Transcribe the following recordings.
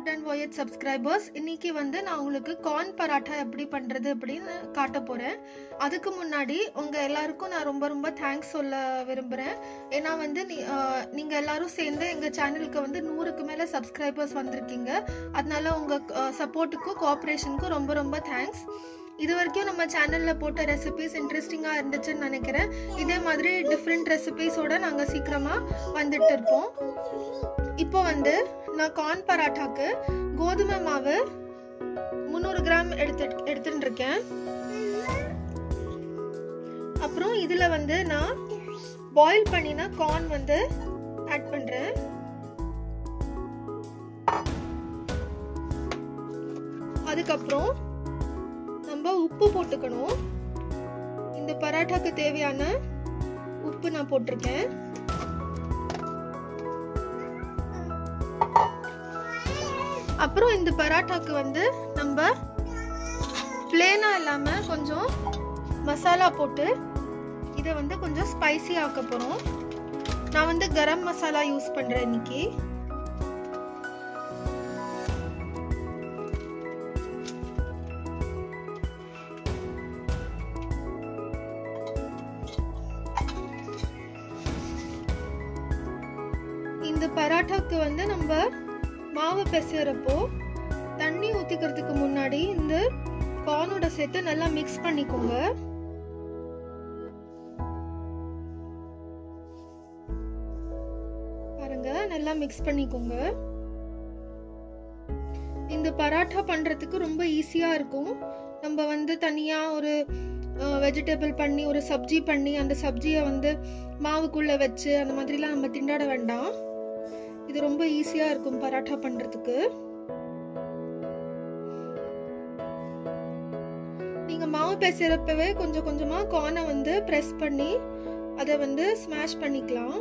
Food and வாயட் subscribers இன்னைக்கு வந்து நான் உங்களுக்கு கார்ன் பராட்டா எப்படி பண்றது அப்படின்னு காட்ட போறேன் அதுக்கு முன்னாடி உங்க எல்லாருக்கும் நான் ரொம்ப ரொம்ப தேங்க்ஸ் சொல்ல விரும்புறேன் ஏன்னா வந்து நீ- ஆஹ் நீங்க எல்லாரும் சேர்ந்து எங்க சேனலுக்கு வந்து நூறுக்கு மேல சப்ஸ்கிரைபர்ஸ் வந்திருக்கீங்க அதனால உங்க சப்போர்ட்டுக்கும் கோஆப்ரேஷனுக்கும் ரொம்ப ரொம்ப தேங்க்ஸ் இது வரைக்கும் நம்ம சேனல்ல போட்ட ரெசிபிஸ் இன்ட்ரெஸ்டிங்கா இருந்துச்சுன்னு நினைக்கிறேன் இதே மாதிரி டிஃப்ரெண்ட் ரெசிபிஸோட நாங்க சீக்கிரமா வந்துட்டு இருப்போம் இப்போ வந்து நான் கார்ன் பராட்டாக்கு கோதுமை மாவு முந்நூறு கிராம் எடுத்து எடுத்துட்டு இருக்கேன் அப்புறம் இதுல வந்து நான் பாயில் பண்ணின கார்ன் வந்து ஆட் பண்றேன் அதுக்கப்புறம் நம்ம உப்பு போட்டுக்கணும் இந்த பராட்டாக்கு தேவையான உப்பு நான் போட்டிருக்கேன் அப்புறம் இந்த பராட்டாக்கு வந்து நம்ம பிளேனா இல்லாம கொஞ்சம் மசாலா போட்டு இதை வந்து கொஞ்சம் ஸ்பைசி ஆக்க போறோம் நான் வந்து கரம் மசாலா யூஸ் பண்றேன் இன்னைக்கு இந்த பராட்டாக்கு வந்து நம்ம மாவு பிசைறப்போ தண்ணி ஊத்திக்கிறதுக்கு முன்னாடி இந்த கார்னோட சேர்த்து நல்லா மிக்ஸ் பண்ணிக்கோங்க பாருங்க நல்லா மிக்ஸ் பண்ணிக்கோங்க இந்த பராட்டா பண்றதுக்கு ரொம்ப ஈஸியா இருக்கும் நம்ம வந்து தனியா ஒரு வெஜிடபிள் பண்ணி ஒரு சப்ஜி பண்ணி அந்த சப்ஜியை வந்து மாவுக்குள்ள வச்சு அந்த மாதிரிலாம் நம்ம திண்டாட வேண்டாம் இது ரொம்ப ஈஸியா இருக்கும் பராட்டா பண்றதுக்கு நீங்க மாவு பேசுறப்பவே கொஞ்சம் கொஞ்சமா கார்னை வந்து பிரஸ் பண்ணி அதை வந்து ஸ்மாஷ் பண்ணிக்கலாம்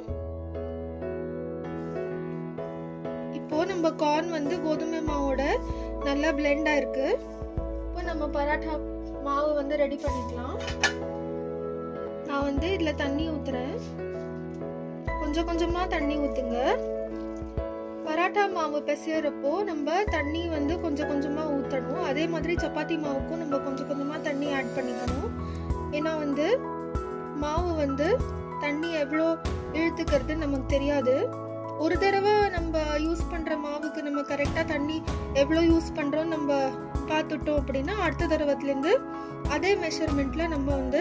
இப்போ நம்ம கார்ன் வந்து கோதுமை மாவோட நல்லா பிளெண்ட் ஆயிருக்கு இப்போ நம்ம பராட்டா மாவு வந்து ரெடி பண்ணிக்கலாம் நான் வந்து இதுல தண்ணி ஊத்துறேன் கொஞ்சம் கொஞ்சமா தண்ணி ஊத்துங்க பராட்டா மாவு பிசையறப்போ நம்ம தண்ணி வந்து கொஞ்சம் கொஞ்சமா ஊத்தணும் அதே மாதிரி சப்பாத்தி மாவுக்கும் நம்ம கொஞ்சம் கொஞ்சமா தண்ணி ஆட் பண்ணிக்கணும் ஏன்னா வந்து மாவு வந்து தண்ணி எவ்வளோ இழுத்துக்கிறது நமக்கு தெரியாது ஒரு தடவை நம்ம யூஸ் பண்ற மாவுக்கு நம்ம கரெக்டா தண்ணி எவ்வளோ யூஸ் பண்றோம் நம்ம பார்த்துட்டோம் அப்படின்னா அடுத்த தடவத்துல இருந்து அதே மெஷர்மெண்ட்ல நம்ம வந்து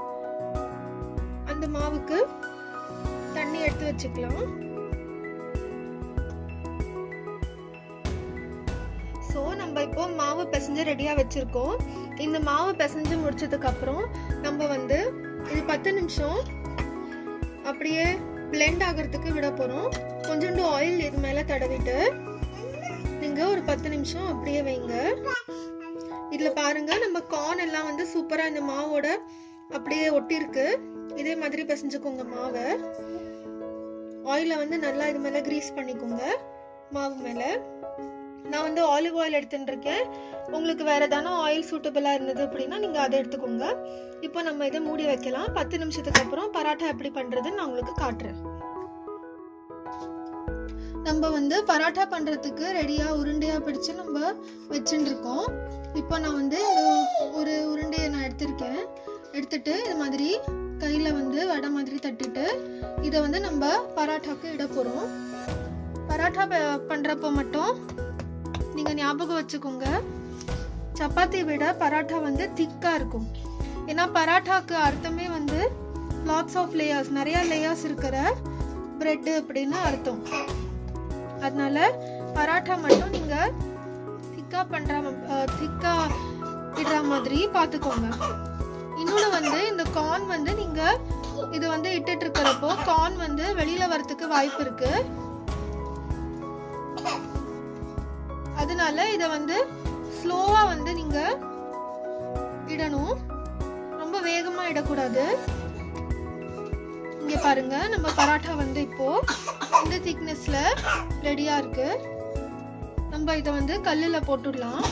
அந்த மாவுக்கு தண்ணி எடுத்து வச்சுக்கலாம் ஸோ நம்ம இப்போ மாவு பிசைஞ்சு ரெடியாக வச்சுருக்கோம் இந்த மாவு பிசைஞ்சு முடிச்சதுக்கு அப்புறம் நம்ம வந்து இது பத்து நிமிஷம் அப்படியே பிளெண்ட் ஆகிறதுக்கு விட போகிறோம் கொஞ்சோண்டு ஆயில் இது மேலே தடவிட்டு நீங்கள் ஒரு பத்து நிமிஷம் அப்படியே வைங்க இதில் பாருங்க நம்ம கார்ன் எல்லாம் வந்து சூப்பராக இந்த மாவோட அப்படியே ஒட்டியிருக்கு இதே மாதிரி பிசைஞ்சுக்கோங்க மாவை ஆயிலை வந்து நல்லா இது மேலே கிரீஸ் பண்ணிக்கோங்க மாவு மேலே நான் வந்து ஆலிவ் ஆயில் எடுத்துட்டு இருக்கேன் உங்களுக்கு வேற ஏதான ஆயில் சூட்டபிளா இருந்தது அப்படின்னா நீங்க அதை எடுத்துக்கோங்க இப்போ நம்ம இதை மூடி வைக்கலாம் பத்து நிமிஷத்துக்கு அப்புறம் பராட்டா எப்படி பண்றதுன்னு நான் உங்களுக்கு காட்டுறேன் நம்ம வந்து பராட்டா பண்றதுக்கு ரெடியா உருண்டையா பிடிச்சு நம்ம வச்சுட்டு இருக்கோம் இப்போ நான் வந்து இந்த ஒரு உருண்டையை நான் எடுத்திருக்கேன் எடுத்துட்டு இது மாதிரி கையில வந்து வடை மாதிரி தட்டிட்டு இதை வந்து நம்ம பராட்டாக்கு இட போறோம் பராட்டா ப- பண்றப்போ மட்டும் நீங்க ஞாபகம் வச்சுக்கோங்க சப்பாத்தி விட பராட்டா வந்து திக்கா இருக்கும் ஏன்னா பராட்டாக்கு அர்த்தமே வந்து லாட்ஸ் ஆஃப் லேயர்ஸ் நிறைய லேயர்ஸ் இருக்கிற பிரெட் அப்படின்னு அர்த்தம் அதனால பராட்டா மட்டும் நீங்க திக்கா பண்ற திக்கா இடுற மாதிரி பாத்துக்கோங்க இன்னொன்னு வந்து இந்த கார்ன் வந்து நீங்க இது வந்து இட்டுட்டு இருக்கிறப்போ கார்ன் வந்து வெளியில வரதுக்கு வாய்ப்பு இருக்கு அதனால இத வந்து ஸ்லோவா வந்து நீங்க இடணும் ரொம்ப வேகமா இடக்கூடாது இங்க பாருங்க நம்ம பராட்டா வந்து இப்போ இந்த திக்னஸ்ல ரெடியா இருக்கு நம்ம இத வந்து கல்லுல போட்டுடலாம்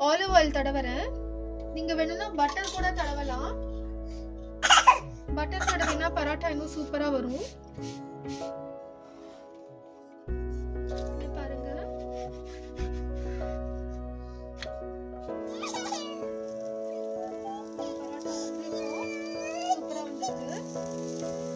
ஆலிவ் ஆயில் தடவுறேன் நீங்க வேணும்னா பட்டர் கூட தடவலாம் பட்டர் தடவினா பரோட்டா இன்னும் சூப்பரா வரும் இங்க பாருங்க பரோட்டா வந்து இப்போ சூப்பரா வந்திருக்கு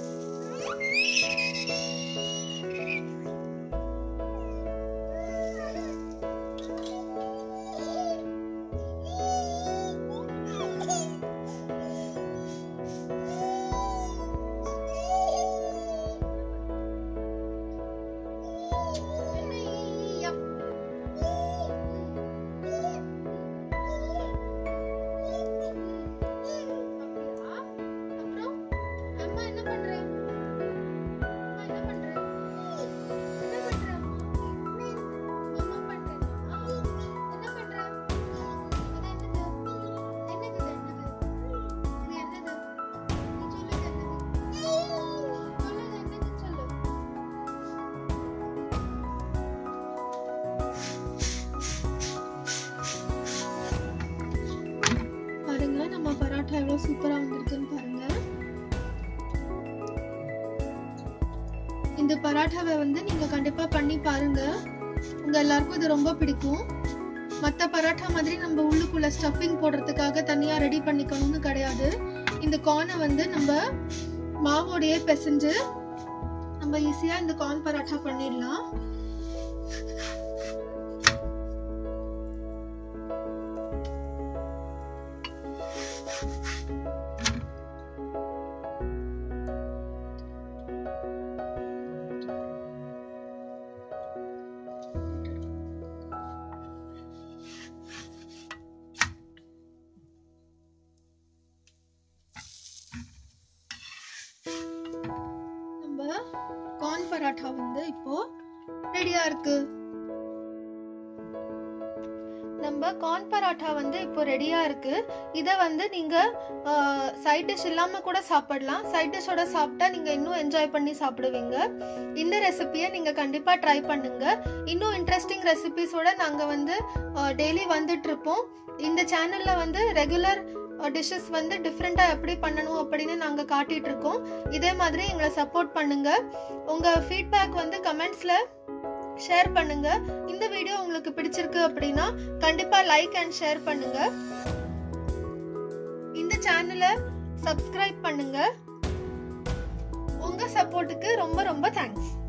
அப்படியா? அப்புறம் அம்மா என்ன பண்ற? அம்மா என்ன பண்ற? என்ன பண்ற அம்மா? அம்மா பண்றேன்னா? என்ன பண்ற? அது என்னது? என்னது இது என்னது? இது என்னது? நீ சொல்லு இது என்னது? சொல்லு இது என்னதுன்னு சொல்லு. பாருங்க நம்ம பரோட்டா எவ்வளவு சூப்பரா வந்திருக்குன்னு பாருங்க இந்த பரோட்டாவை வந்து நீங்க கண்டிப்பா பண்ணி பாருங்க உங்க எல்லாருக்கும் இது ரொம்ப பிடிக்கும் மத்த பரோட்டா மாதிரி நம்ம உள்ளுக்குள்ள ஸ்டஃபிங் போடுறதுக்காக தனியா ரெடி பண்ணிக்கணும்னு கிடையாது இந்த கார்னை வந்து நம்ம மாவோடையே பிசைஞ்சு நம்ம ஈஸியா இந்த கார்ன் பரோட்டா பண்ணிடலாம் நம்ம கார்ன் பரோட்டா வந்து இப்போ ரெடியா இருக்கு நம்ம கார்ன் பரோட்டா வந்து இப்போ ரெடியா இருக்கு இதை வந்து நீங்க சைட் டிஷ் இல்லாம கூட சாப்பிடலாம் சைட் டிஷ்ஷோட சாப்பிட்டா நீங்க இன்னும் என்ஜாய் பண்ணி சாப்பிடுவீங்க இந்த ரெசிபியை நீங்க கண்டிப்பா ட்ரை பண்ணுங்க இன்னும் இன்ட்ரெஸ்டிங் ரெசிபிஸோட நாங்க வந்து டெய்லி வந்துட்டு இருப்போம் இந்த சேனல்ல வந்து ரெகுலர் டிஷ்ஷஸ் வந்து டிஃப்ரெண்ட்டாக எப்படி பண்ணணும் அப்படின்னு நாங்கள் காட்டிட்டு இருக்கோம் இதே மாதிரி எங்களை சப்போர்ட் பண்ணுங்க உங்கள் ஃபீட்பேக் வந்து கமெண்ட்ஸில் ஷேர் பண்ணுங்க இந்த வீடியோ உங்களுக்கு பிடிச்சிருக்கு அப்படின்னா கண்டிப்பா லைக் அண்ட் ஷேர் பண்ணுங்க இந்த சேனலை சப்ஸ்கிரைப் பண்ணுங்க உங்க சப்போர்ட்டுக்கு ரொம்ப ரொம்ப தேங்க்ஸ்